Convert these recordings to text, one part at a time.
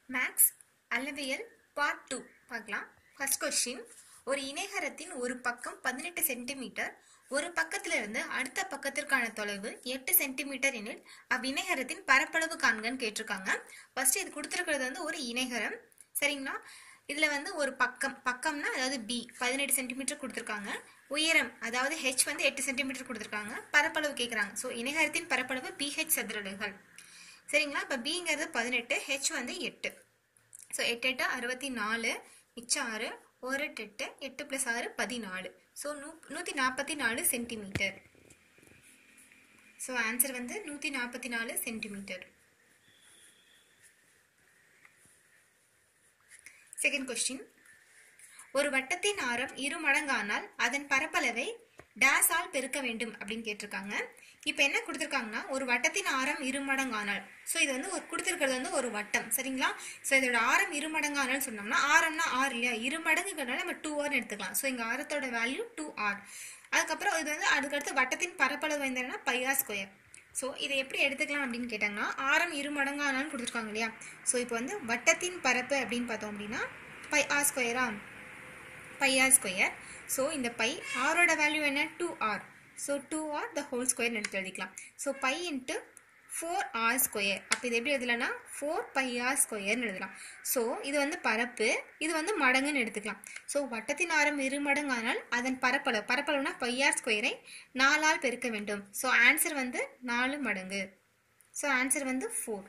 maths அளவியல் part two பார்க்கலாம் first question ஒரு இணைகரத்தின் ஒரு பக்கம் பதினெட்டு சென்டிமீட்டர் ஒரு பக்கத்துல இருந்து அடுத்த பக்கத்திற்கான தொலைவு எட்டு சென்டிமீட்டர் எனில் அவ்விணைகரத்தின் பரப்பளவு காண்கன்னு கேட்டிருக்காங்க ஃபர்ஸ்ட் இது கொடுத்துருக்கிறது வந்து ஒரு இணைகரம் சரிங்களா இதுல வந்து ஒரு பக்கம் பக்கம்னா அதாவது பி பதினெட்டு சென்டிமீட்டர் கொடுத்துருக்காங்க உயரம் அதாவது ஹெச் வந்து எட்டு சென்டிமீட்டர் கொடுத்துருக்காங்க பரப்பளவு கேட்குறாங்க ஸோ இணைகரத்தின் பரப்பளவு பிஹெச் சதுரடுகள் சரிங்களா இப்போ பிங்கிறது பதினெட்டு ஹெச் வந்து எட்டு ஸோ எட்டு எட்டு அறுபத்தி நாலு மிச்சம் ஆறு ஒரு எட்டு எட்டு எட்டு ப்ளஸ் ஆறு பதினாலு ஸோ நூ நூற்றி நாற்பத்தி நாலு சென்டிமீட்டர் ஸோ ஆன்சர் வந்து நூற்றி நாற்பத்தி நாலு சென்டிமீட்டர் செகண்ட் கொஸ்டின் ஒரு வட்டத்தின் ஆரம் இரு மடங்கானால் அதன் பரப்பளவை டேஸ் ஆல் பெருக்க வேண்டும் அப்படின்னு கேட்டிருக்காங்க இப்போ என்ன கொடுத்துருக்காங்கன்னா ஒரு வட்டத்தின் ஆரம் இரு மடங்கானால் ஸோ இது வந்து ஒரு கொடுத்துருக்கிறது வந்து ஒரு வட்டம் சரிங்களா ஸோ இதோட ஆரம் இரு மடங்கானால் சொன்னோம்னா ஆரம்னா ஆறு இல்லையா இரு மடங்குங்கிறனால நம்ம டூ ஆர்னு எடுத்துக்கலாம் ஸோ இங்கே ஆரத்தோட வேல்யூ டூ ஆர் அதுக்கப்புறம் இது வந்து அதுக்கடுத்து வட்டத்தின் பரப்பளவு என்னன்னா பையா ஸ்கொயர் ஸோ இதை எப்படி எடுத்துக்கலாம் அப்படின்னு கேட்டாங்கன்னா ஆரம் இரு மடங்கானாலும் கொடுத்துருக்காங்க இல்லையா ஸோ இப்போ வந்து வட்டத்தின் பரப்பு அப்படின்னு பார்த்தோம் அப்படின்னா பை ஆர் ஸ்கொயரா பை ஆர் ஸ்கொயர் ஸோ இந்த பை ஆரோட வேல்யூ என்ன two r so two r the whole square எடுத்து எழுதிக்கலாம் so pi into four r square அப்போ இது எப்படி எழுதலாம்னா ஃபோர் பை ஆர் ஸ்கொயர்னு எழுதலாம் ஸோ இது வந்து பரப்பு இது வந்து மடங்குன்னு எடுத்துக்கலாம் ஸோ வட்டத்தின் ஆரம் இரு மடங்கானால் அதன் பரப்பளவு பரப்பளவுனா பை ஆர் ஸ்கொயரை நாலால் பெருக்க வேண்டும் ஸோ ஆன்சர் வந்து நாலு மடங்கு ஸோ ஆன்சர் வந்து ஃபோர்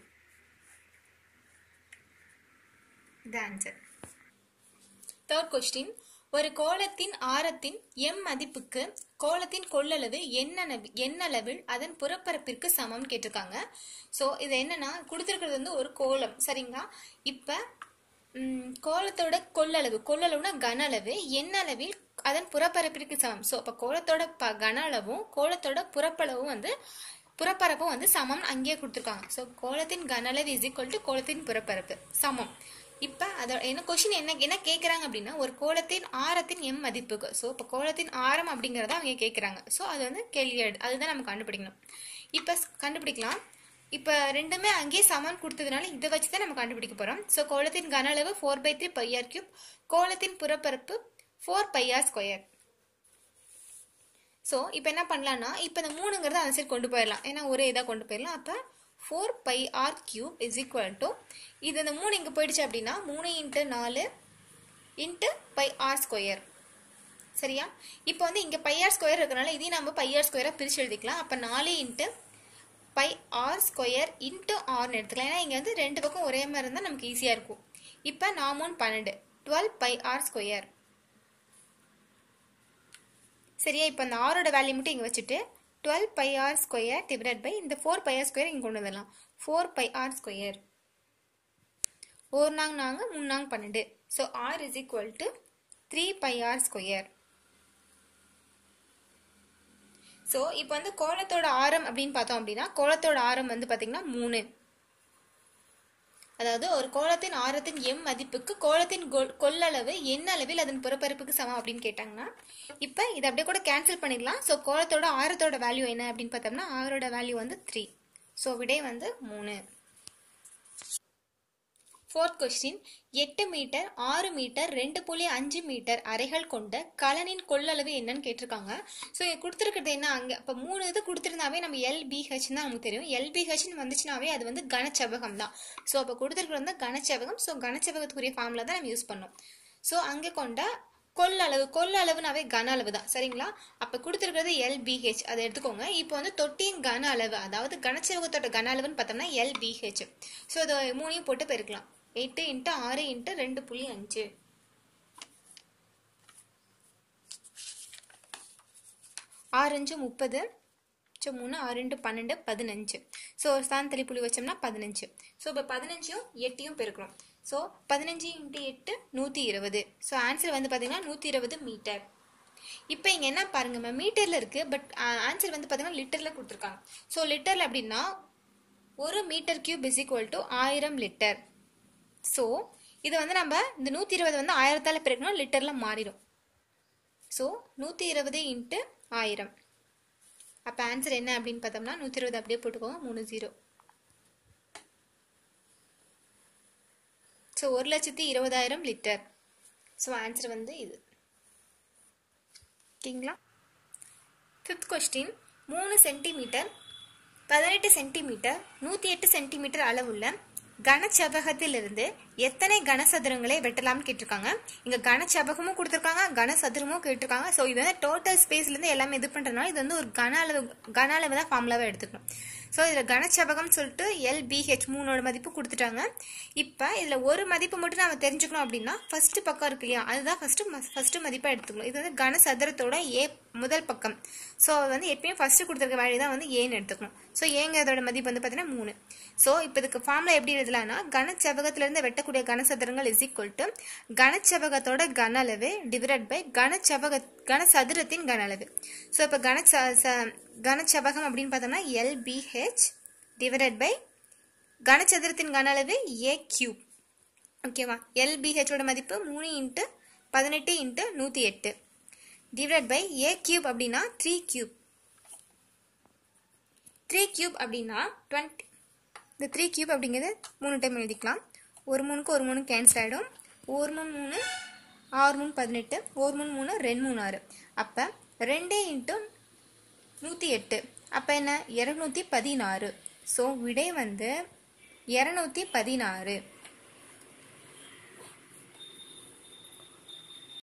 இது ஆன்சர் தேர்ட் கொஸ்டின் ஒரு கோலத்தின் ஆரத்தின் எம் மதிப்புக்கு கோலத்தின் கொள்ளளவு எண்ணளவு எண்ணளவில் அதன் புறப்பரப்பிற்கு சமம் கேட்டிருக்காங்க ஸோ இது என்னன்னா கொடுத்துருக்கிறது வந்து ஒரு கோலம் சரிங்களா இப்போ கோலத்தோட கொள்ளளவு கொள்ளளவுனா கன அளவு எண்ணளவில் அதன் புறப்பரப்பிற்கு சமம் ஸோ அப்போ கோலத்தோட ப கன அளவும் கோலத்தோட புறப்பளவும் வந்து புறப்பரப்பும் வந்து சமம் அங்கேயே கொடுத்துருக்காங்க ஸோ கோலத்தின் கன அளவு இஸ் ஈக்குவல் டு கோலத்தின் புறப்பரப்பு சமம் இப்போ அதோட என்ன கொஷின் என்ன என்ன கேட்குறாங்க அப்படின்னா ஒரு கோலத்தின் ஆரத்தின் எம் மதிப்புக்கு ஸோ இப்போ கோலத்தின் ஆரம் அப்படிங்கிறத அவங்க கேட்குறாங்க ஸோ அது வந்து கேள்வி அதுதான் நம்ம கண்டுபிடிக்கணும் இப்போ கண்டுபிடிக்கலாம் இப்போ ரெண்டுமே அங்கேயே சமன் கொடுத்ததுனால இதை வச்சு தான் நம்ம கண்டுபிடிக்க போகிறோம் ஸோ கோலத்தின் கன அளவு four pi three pi r cube கோலத்தின் புறப்பரப்பு ஃபோர் பையார் ஸ்கொயர் ஸோ இப்போ என்ன பண்ணலாம்னா இப்போ இந்த மூணுங்கிறத அந்த சைடு கொண்டு போயிடலாம் ஏன்னா ஒரே இதாக கொண்டு போயிடலாம் அப்போ four pi r cube is equal to இது இந்த மூணு இங்கே போயிடுச்சு அப்படின்னா மூணு இன்ட்டு நாலு இன்ட்டு பை ஆர் ஸ்கொயர் சரியா இப்போ வந்து இங்கே பை ஆர் ஸ்கொயர் இருக்கிறனால இதையும் நம்ம பை ஆர் ஸ்கொயராக பிரித்து எழுதிக்கலாம் அப்போ நாலு into pi r square into ஆர்னு எடுத்துக்கலாம் ஏன்னா இங்கே வந்து ரெண்டு பக்கம் ஒரே மாதிரி இருந்தால் நமக்கு ஈஸியாக இருக்கும் இப்போ நான் மூணு பன்னெண்டு டுவெல் பை ஆர் ஸ்கொயர் சரியா இப்போ அந்த ஆரோட வேல்யூ மட்டும் இங்கே வச்சுட்டு twelve pi r square divide by இந்த ஃபோர் பை ஆர் ஸ்கொயர் இங்கே கொண்டு வந்துடலாம் ஃபோர் பை ஆர் ஸ்கொயர் ஒரு நாங்க நாங்கள் மூணு நாங்க பன்னெண்டு so r is equal to three pi r square so இப்போ வந்து கோலத்தோட ஆரம் அப்படின்னு பார்த்தோம் அப்படின்னா கோலத்தோட ஆரம் வந்து பார்த்தீங்கன்னா மூணு அதாவது ஒரு கோலத்தின் ஆரத்தின் எம் மதிப்புக்கு கோலத்தின் கொள்ளளவு என்ன அளவில் அதன் புறப்பரப்புக்கு சமம் அப்படின்னு கேட்டாங்கன்னா இப்போ இதை அப்படியே கூட கேன்சல் பண்ணிடலாம் ஸோ கோலத்தோட ஆரத்தோட வேல்யூ என்ன அப்படின்னு பார்த்தோம்னா ஆரோட வேல்யூ வந்து த்ரீ ஸோ விடை வந்து மூணு ஃபோர்த் கொஸ்டின் எட்டு மீட்டர் ஆறு மீட்டர் ரெண்டு புள்ளி அஞ்சு மீட்டர் அறைகள் கொண்ட கலனின் கொள்ளளவு என்னன்னு கேட்டிருக்காங்க ஸோ இங்கே கொடுத்துருக்கிறது என்ன அங்கே இப்போ மூணு இது கொடுத்துருந்தாவே நம்ம எல்பிஹெச் தான் நமக்கு தெரியும் எல்பிஹெச்னு வந்துச்சுனாவே அது வந்து கனச்செவகம் தான் ஸோ அப்போ கொடுத்துருக்கிறது வந்து கனச்செவகம் ஸோ கனச்செவகத்துக்குரிய ஃபார்முலா தான் நம்ம யூஸ் பண்ணோம் ஸோ அங்கே கொண்ட கொள்ளளவு கொள்ளளவுனாவே கன அளவு தான் சரிங்களா அப்போ கொடுத்துருக்கிறது எல்பிஹெச் அதை எடுத்துக்கோங்க இப்போ வந்து தொட்டியின் கன அளவு அதாவது கனச்செவகத்தோட கன அளவுன்னு பார்த்தோம்னா எல்பிஹெச் ஸோ அதை மூணையும் போட்டு பெருக்கலாம் எட்டு இன்ட்டு ஆறு இன்ட்டு ரெண்டு புள்ளி அஞ்சு ஆறு அஞ்சு முப்பது ஸோ மூணு ஆறு ரெண்டு பன்னெண்டு பதினஞ்சு ஸோ ஒரு ஸ்தானத்தளி புள்ளி வச்சோம்னா பதினஞ்சு ஸோ இப்போ பதினஞ்சையும் எட்டையும் பெருக்கிறோம் ஸோ பதினஞ்சு இன்ட்டு எட்டு நூற்றி இருபது ஸோ ஆன்சர் வந்து பார்த்தீங்கன்னா நூற்றி இருபது மீட்டர் இப்போ இங்கே என்ன பாருங்க மேம் மீட்டரில் இருக்குது பட் ஆன்சர் வந்து பார்த்தீங்கன்னா லிட்டரில் கொடுத்துருக்காங்க ஸோ லிட்டரில் அப்படின்னா ஒரு metre cube is equal to ஆயிரம் லிட்டர் ஸோ இது வந்து நம்ம இந்த நூற்றி இருபது வந்து ஆயிரத்தால் பெருக்கணும் லிட்டரில் மாறிடும் ஸோ நூற்றி இருபது இன்ட்டு ஆயிரம் அப்போ ஆன்சர் என்ன அப்படின்னு பார்த்தோம்னா நூற்றி இருபது அப்படியே போட்டுக்கோங்க மூணு ஜீரோ ஸோ ஒரு லட்சத்தி இருபதாயிரம் லிட்டர் ஸோ ஆன்சர் வந்து இது ஓகேங்களா ஃபிஃப்த் கொஸ்டின் மூணு சென்டிமீட்டர் பதினெட்டு சென்டிமீட்டர் நூற்றி எட்டு சென்டிமீட்டர் அளவுள்ள கனச்சபகத்திலிருந்து எத்தனை கனசதுரங்களை வெட்டலாம்னு கேட்டிருக்காங்க இங்க கனச்சபகமும் கொடுத்துருக்காங்க கனசதுரமும் கேட்டிருக்காங்க ஸோ இது வந்து டோட்டல் ஸ்பேஸ்லேருந்து எல்லாமே இது பண்ணுறதுனால இது வந்து ஒரு கன அளவு கன அளவு தான் ஃபார்முலாவே எடுத்துக்கணும் ஸோ இதில் கனச்சபகம் சொல்லிட்டு எல்பிஹெச் மூணோட மதிப்பு கொடுத்துட்டாங்க இப்போ இதில் ஒரு மதிப்பு மட்டும் நம்ம தெரிஞ்சுக்கணும் அப்படின்னா ஃபர்ஸ்ட் பக்கம் இருக்கு இல்லையா அதுதான் ஃபர்ஸ்ட் ஃபர்ஸ்ட் மதிப்பாக எடுத்துக்கணும் இது வந்து கனசதுரத்தோட ஏ முதல் பக்கம் ஸோ வந்து எப்பயும் ஃபர்ஸ்ட் கொடுத்துருக்க வேல்யூ தான் வந்து ஏன்னு எடுத்துக்கணும் ஸோ ஏங்கிறதோட மதிப்பு வந்து பார்த்தீங்கன்னா மூணு ஸோ இப்போ இதுக்கு ஃபார்முலா எப்படி எழுதலாம்னா கனச்சபகத்திலிருந்து வெட்டக்கூடிய கனசதுரங்கள் இஸ் ஈக்குவல் டு கனச்சபகத்தோட கன அளவு டிவைட் பை கனச்சபக கனசதுரத்தின் கன அளவு ஸோ இப்போ கன கனச்சபகம் அப்படின்னு பார்த்தோம்னா எல்பிஹெச் டிவைட் பை கனச்சதுரத்தின் கன அளவு ஏ கியூப் ஓகேவா எல்பிஹெச்சோட மதிப்பு மூணு இன்ட்டு பதினெட்டு இன்ட்டு நூற்றி எட்டு டிவைட் பை ஏ கியூப் அப்படின்னா த்ரீ கியூப் த்ரீ கியூப் அப்படின்னா டுவெண்ட்டி இந்த த்ரீ கியூப் அப்படிங்கிறது மூணு டைம் எழுதிக்கலாம் ஒரு மூணுக்கு ஒரு மூணு கேன்சல் ஆகிடும் ஒரு மூணு மூணு ஆறு மூணு பதினெட்டு ஒரு மூணு மூணு ரெண்டு மூணு ஆறு அப்போ ரெண்டு இன்ட்டு நூற்றி எட்டு அப்போ என்ன இரநூத்தி பதினாறு ஸோ விடை வந்து இரநூத்தி பதினாறு